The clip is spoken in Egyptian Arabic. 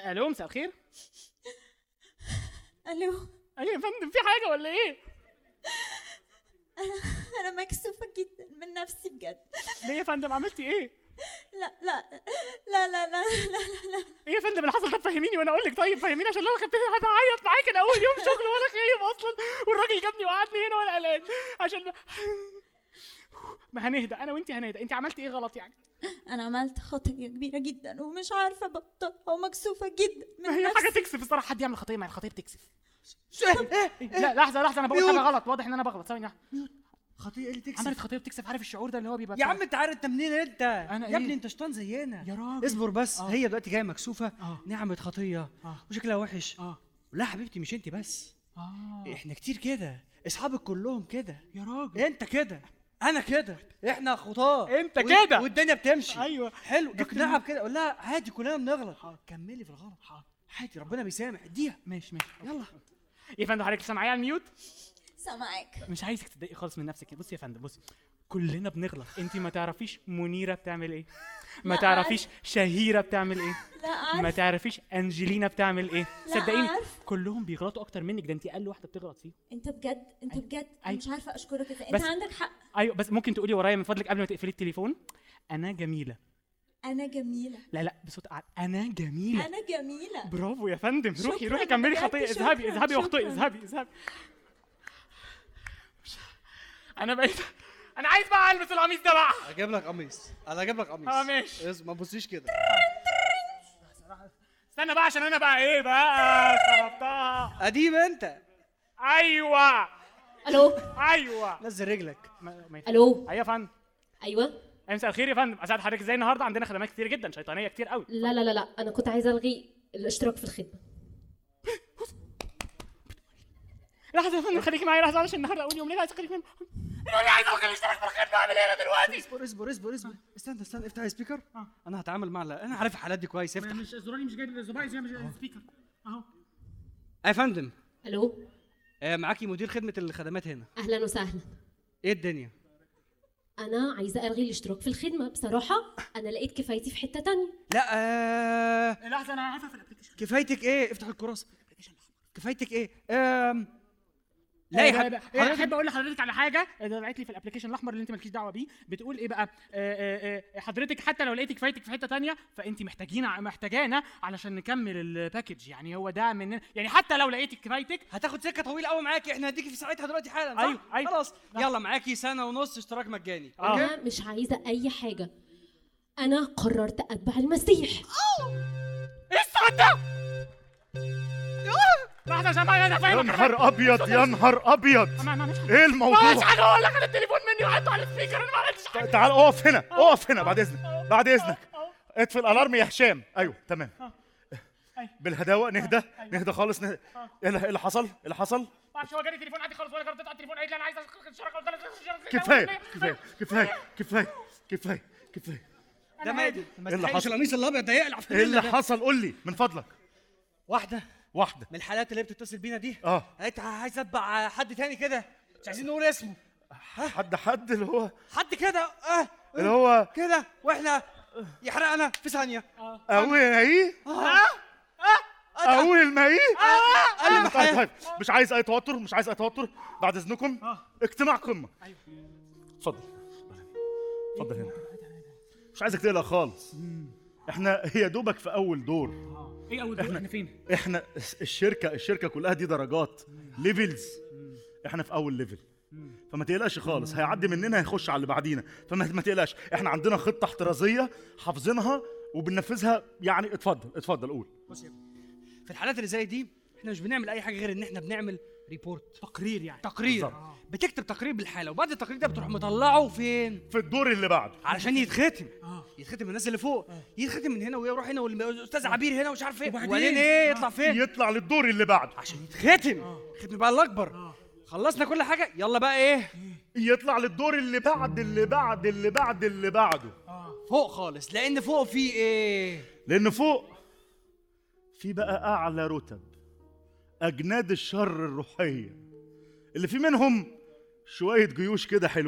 الو مساء الخير الو ايوه يا فندم في حاجه ولا ايه انا مكسوفه جدا من نفسي بجد ليه يا فندم عملتي ايه لا لا لا لا لا لا لا ايه يا فندم اللي حصل ده فهميني وانا اقول لك طيب فهميني عشان لو انا خدتني هعيط معاك انا اول يوم شغل وانا خايف اصلا والراجل جابني وقعدني هنا وانا قلقان عشان ما ما هنهدى انا وانت هنهدى انت عملتي ايه غلط يعني انا عملت خطية كبيرة جدا ومش عارفة ابطلها ومكسوفة جدا ما من هي حاجه نفسي تكسف الصراحه حد يعمل خطيه ما الخطيه بتكسف ايه لا لحظه لحظه انا بقول ميوت. حاجه غلط واضح ان انا بغلط ثواني واحدة. خطيه ايه اللي تكسب عملت خطيه بتكسف عارف الشعور ده اللي هو بيبقى يا بتاع- عم انت عارف انت منين انت أنا يا إيه؟ ابني انت شيطان زينا يا راجل. اصبر بس آه. هي دلوقتي جايه مكسوفه آه. نعمت خطيه آه. وشكلها وحش اه لا حبيبتي مش انت بس اه احنا كتير كده اصحابك كلهم كده يا راجل انت كده انا كده احنا خطاه انت وال- كده. والدنيا بتمشي ايوه حلو جبت اقنعها بكده قول لها عادي كلنا بنغلط حاضر. كملي في الغلط عادي ربنا بيسامح اديها ماشي ماشي يلا يا فندم حضرتك لسه معايا على الميوت سامعاك مش عايزك تضايقي خالص من نفسك بصي يا فندم بصي كلنا بنغلط انت ما تعرفيش منيره بتعمل ايه ما لا تعرفيش شهيره بتعمل ايه لا ما عارف تعرفيش انجلينا بتعمل ايه لا صدقيني عارف. كلهم بيغلطوا اكتر منك ده انت اقل واحده بتغلط فيه انت بجد انت أيوة. بجد أيوة. انا مش عارفة اشكرك ازاي بس- انت عندك حق ايوه بس ممكن تقولي ورايا من فضلك قبل ما تقفلي التليفون انا جميله انا جميلة لا لا بصوت أعلى انا جميله انا جميلة برافو يا فندم روحي شكراً روحي كملي بجد، خطيه شكراً، اذهبي اذهبي واخطئي شكراً. اذهبي اذهبي انا بقيت انا عايز بقى البس القميص ده بقى اجيب لك قميص انا اجيب لك قميص اه، ماشي. اس- ما تبصيش كده استنى بقى عشان انا بقى ايه بقى خربتها قديم انت ايوه الو ايوه نزل رجلك ما ما ينفعش. الو ايوه يا فندم ايوه أيوة، مساء الخير يا فندم اسعد حضرتك ازاي النهارده عندنا خدمات كتير جدا شيطانيه كتير قوي لا لا لا لا انا كنت عايزه الغي الاشتراك في الخدمه لحظه يا فندم خليكي معايا لحظه عشان النهارده اول يوم ليه عايز اخليك انا عايز اخلي اشتراك في الخدمه اعمل ايه انا دلوقتي اصبر اصبر اصبر اصبر استنى استنى افتح السبيكر انا هتعامل مع انا عارف الحالات دي كويس افتح مش زراري مش جايب الزباين زي مش سبيكر اهو يا فندم الو آه، معاكي مدير خدمه الخدمات هنا اهلا وسهلا ايه الدنيا انا عايزه الغي الاشتراك في الخدمه بصراحه انا لقيت كفايتي في حته تانية لا آه لحظه انا عارفها في الابلكيشن كفايتك ايه افتح الكراسه كفايتك ايه آم لا يا لا حبيبي حبيبي احب اقول لحضرتك على حاجه ده بعت لي في الابلكيشن الاحمر اللي انت مالكيش دعوه بيه بتقول ايه بقى آه، آه، آه، حضرتك حتى لو لقيتي كفايتك في حته تانية فانت محتاجين محتاجانا علشان نكمل الباكج يعني هو ده من يعني حتى لو لقيتي كفايتك هتاخد سكه طويله قوي معاكي احنا هنديكي في ساعتها دلوقتي حالا صح؟ أيوة، أيوة. خلاص يلا معاكي سنه ونص اشتراك مجاني آه. انا مش عايزه اي حاجه انا قررت اتبع المسيح ايه الصوت ده؟ لحظه عشان بقى انا يا فاهمك نهار ابيض يا نهار ابيض ما ما مش ايه مش الموضوع حاجه اقول لك انا التليفون مني وحطه على السبيكر انا ما عملتش حاجه تعال اقف هنا اقف هنا بعد اذنك بعد اذنك اطفي الالارم يا هشام ايوه تمام أيوة. بالهداوه نهدى نهدى خالص نهدى. ايه اللي إيه اللي حصل ايه اللي حصل ما اعرفش هو جالي تليفون عادي خالص وانا رديت على التليفون قالت لي انا عايز اشترك قلت لها اشترك كفايه كفايه كفايه كفايه كفايه كفايه ده مادي إيه اللي حصل؟ القميص الابيض ده يقلع في ايه اللي الدنيا ده. حصل قول لي من فضلك واحده واحده من الحالات اللي هي بتتصل بينا دي اه قالت عايز اتبع حد تاني كده مش عايزين نقول اسمه حد حد اللي هو حد كده اه اللي هو كده واحنا يحرقنا في ثانيه اول ما ايه اه اول ما ايه قال لي طيب محيا طيب مش عايز اي توتر مش عايز اي توتر بعد اذنكم اجتماع قمه اتفضل اتفضل هنا مش عايزك تقلق خالص احنا هي دوبك في اول دور ايه اول دور احنا فين؟ احنا الشركه الشركه كلها دي درجات ليفلز احنا في اول ليفل فما تقلقش خالص هيعدي مننا هيخش على اللي بعدينا فما ما تقلقش احنا عندنا خطه احترازيه حافظينها وبننفذها يعني اتفضل اتفضل قول بص يا ابني في الحالات اللي زي دي احنا مش بنعمل اي حاجه غير ان احنا بنعمل ريبورت تقرير يعني تقرير بالظبط. بتكتب تقرير بالحاله وبعد التقرير ده بتروح مطلعه فين في الدور اللي بعده علشان يتختم اه يتختم من الناس اللي فوق يتختم من هنا ويروح هنا والاستاذ عبير هنا ومش عارف ايه وبعدين؟ وبعدين ايه آه. يطلع فين يطلع للدور اللي بعده عشان يتختم ختم بقى الاكبر اه خلصنا كل حاجه يلا بقى ايه يطلع للدور اللي بعد اللي بعد اللي بعد اللي بعده اه فوق خالص لان فوق في ايه لان فوق في بقى اعلى رتب اجناد الشر الروحيه اللي في منهم شويه جيوش كده حلوين